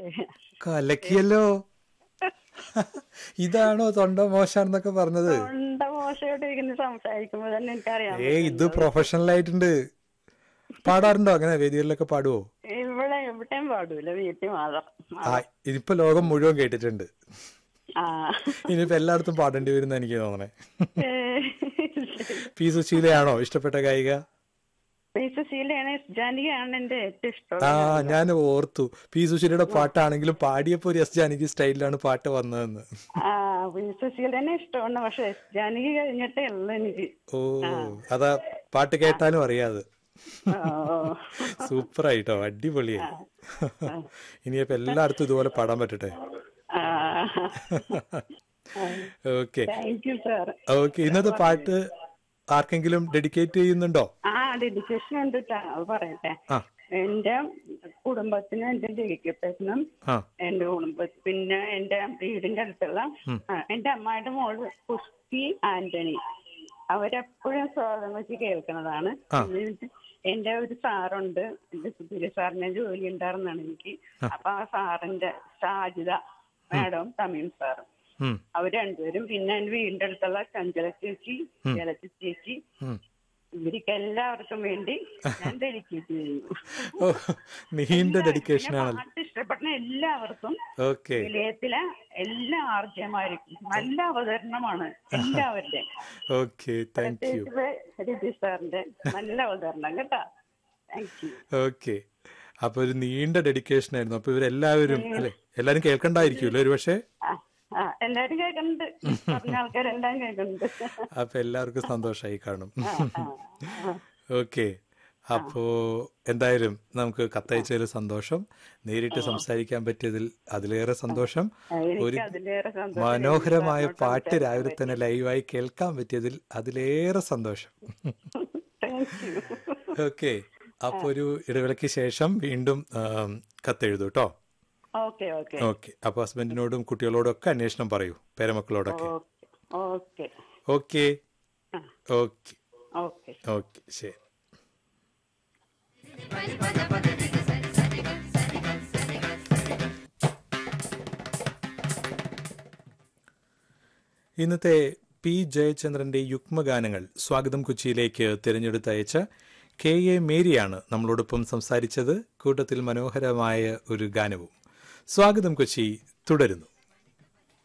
കലക്കിയല്ലോ ഇതാണോ തൊണ്ട മോശാണെന്നൊക്കെ പറഞ്ഞത് തൊണ്ട മോശമായിട്ട് ഇരിക്കുന്ന സംസാരിക്കുമ്പോ തന്നെ എനിക്കറിയാം ഏ ഇത് പ്രൊഫഷണൽ ആയിട്ടുണ്ട് പാടാറുണ്ടോ അങ്ങനെ വേദികളിലൊക്കെ പാടുവോ ഇവിടെ എവിടെയും പാടൂല വീട്ടിൽ മാത്രം ആ ഇതിപ്പോ ലോകം മുഴുവൻ കേട്ടിട്ടുണ്ട് ആ ഇനിയിപ്പോ എല്ലായിടത്തും പാടേണ്ടി വരുന്ന എനിക്ക് തോന്നണേ ഏ, പി സുശീലയാണോ ഇഷ്ടപ്പെട്ട ഗായിക പി സുശീലയാണ് എസ് ജാനകിയാണ് എന്റെ ഏറ്റവും ഇഷ്ടം ആ ഞാൻ ഓർത്തു പി സുശീലയുടെ പാട്ടാണെങ്കിലും പാടിയപ്പോ ഒരു എസ് ജാനകി സ്റ്റൈലിലാണ് പാട്ട് വന്നതെന്ന് ആ പി സുശീലനെ ഇഷ്ടമാണ് പക്ഷെ എസ് ജാനകി കഴിഞ്ഞിട്ടേ ഉള്ളു എനിക്ക് ഓ അതാ പാട്ട് കേട്ടാലും അറിയാതെ ഓ, സൂപ്പർ ആയിട്ടോ അടിപൊളിയായി ഇനിയിപ്പോ എല്ലായിടത്തും ഇതുപോലെ പാടാൻ പറ്റട്ടെ ആ okay thank you sir okay ഇന്നത്തെ പാട്ട് ആർക്കെങ്കിലും ഡെഡിക്കേറ്റ് ചെയ്യുന്നുണ്ടോ ആ ഡെഡിക്കേഷൻ ഉണ്ട് ട്ടാ, അത് പറയട്ടെ ആ എന്റെ കുടുംബത്തിനും എന്റെ ഡെഡിക്കേഷനും ആ എന്റെ കുടുംബ പിന്നെ എന്റെ വീടിന്റെ അടുത്തുള്ള ആ, എന്റെ അമ്മായിയുടെ മോള് പുഷ്പി ആന്റണി അവരെപ്പോഴും സ്വാഗതം വെച്ച് കേൾക്കുന്നതാണ് എന്നിട്ട് എന്റെ ഒരു സാറുണ്ട് എന്റെ സുധീര സാറിന് ജോലി ഉണ്ടായിരുന്നാണ് എനിക്ക് അപ്പൊ ആ സാറിന്റെ ഷാജിത മാഡം തമീം സാറും ഉം, അവർ രണ്ടുപേരും പിന്നെ എന്റെ വീടിന്റെ അടുത്തുള്ള ചഞ്ചല ചേച്ചി ജലജ ചേച്ചി ഉം. ഇവർക്ക് എല്ലാവർക്കും വേണ്ടി ഞാൻ ഡെഡിക്കേറ്റ് ചെയ്യുന്നു ഓ നീണ്ട ഡെഡിക്കേഷൻ പിന്നെ ആണല്ലോ പാട്ട് ഇഷ്ടപ്പെടുന്ന എല്ലാവർക്കും ഓക്കെ നിലയത്തിലെ എല്ലാ ആർജമാർക്കും നല്ല അവതരണമാണ് എല്ലാവരുടെയും ഓക്കെ താങ്ക് യു പ്രത്യേകിച്ച് രതീഷ് സാറിന്റെ നല്ല അവതരണം കേട്ടാ താങ്ക് യു ഓക്കെ അപ്പൊ ഒരു നീണ്ട ഡെഡിക്കേഷൻ ആയിരുന്നു അപ്പൊ ഇവരെല്ലാവരും അല്ലെ എല്ലാരും കേൾക്കണ്ടായിരിക്കുമല്ലോ ഒരു പക്ഷേ ആ ആ എല്ലാരും കേൾക്കുന്നുണ്ട് പറഞ്ഞ ആൾക്കാരെല്ലാം കേൾക്കുന്നുണ്ട് അപ്പൊ എല്ലാവർക്കും സന്തോഷമായി കാണും ആ, ആ, ആ. ഓക്കെ അപ്പോ എന്തായാലും നമുക്ക് കത്തയച്ചതിൽ സന്തോഷം നേരിട്ട് സംസാരിക്കാൻ പറ്റിയതിൽ അതിലേറെ സന്തോഷം എനിക്ക് ഒരു അതിലേറെ സന്തോഷം മനോഹരമായ പാട്ട് രാവിലെ തന്നെ ലൈവായി കേൾക്കാൻ പറ്റിയതിൽ അതിലേറെ സന്തോഷം താങ്ക് യു ഓക്കെ അപ്പൊ ഒരു ഇടവേളയ്ക്ക് ശേഷം വീണ്ടും ആം, കത്തെഴുതൂ കേട്ടോ ഓക്കെ ഓക്കെ ഓക്കെ അപ്പൊ ഹസ്ബൻഡിനോടും കുട്ടികളോടും ഒക്കെ അന്വേഷണം പറയൂ പേരമക്കളോടൊക്കെ okay okay okay okay okay okay ശരി ഇന്നത്തെ പി ജയചന്ദ്രന്റെ യുഗ്മഗാനങ്ങൾ സ്വാഗതം കൊച്ചിയിലേക്ക് തിരഞ്ഞെടുത്തയച്ച കെ എ മേരിയാണ് നമ്മളോടൊപ്പം സംസാരിച്ചത് കൂട്ടത്തിൽ മനോഹരമായ ഒരു ഗാനവും സ്വാഗതം കൊച്ചി തുടരുന്നു